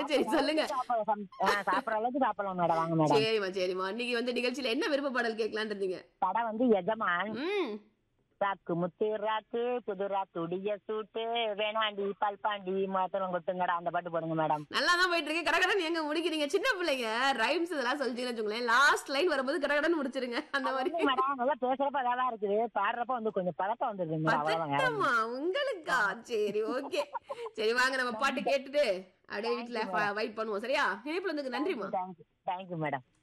சரி சொல்லுங்க சாப்பிட- சம்- ஆ, சாப்பிடுற அளவுக்கு சாப்பிடலாம் மேடம் வாங்க மேடம் சரிம்மா சரிம்மா இன்னைக்கு வந்து நிகழ்ச்சியில என்ன விருப்ப பாடல் கேட்கலான் இருந்தீங்க படம் வந்து எஜமான் ம் ராக்கு முத்து ராக்கு புது ராத்துடைய சூட்டு வேணாண்டி பல்பாண்டி மாத்திரம் கொட்டுங்கடா அந்த பாட்டு போடுங்க மேடம் நல்லா தான் போயிட்டு இருக்கு கடகடன் எங்க முடிக்கிறீங்க சின்ன பிள்ளைங்க ரைம்ஸ் இதெல்லாம் சொல்லிட்டீங்கன்னு வச்சுக்கோங்களேன் லாஸ்ட் லைன் வரும்போது கடகடன் முடிச்சிருங்க அந்த மாதிரி வந்து மேடம் நல்லா பேசுறப்ப அதான் இருக்குது பாடுறப்ப வந்து கொஞ்சம் பதட்டம் வந்துருது மேடம் அவ்வளவுதான் வேற ஒண்ணும் பதட்டமா உங்களுக்கா சரி ஓகே சரி வாங்க நம்ம பாட்டு கேட்டுட்டு அப்படியே வீட்டுல வெயிட் பண்ணுவோம் சரியா இணைப்புல வந்து நன்றிமா தேங்க்யூ தேங்க்யூ மேடம்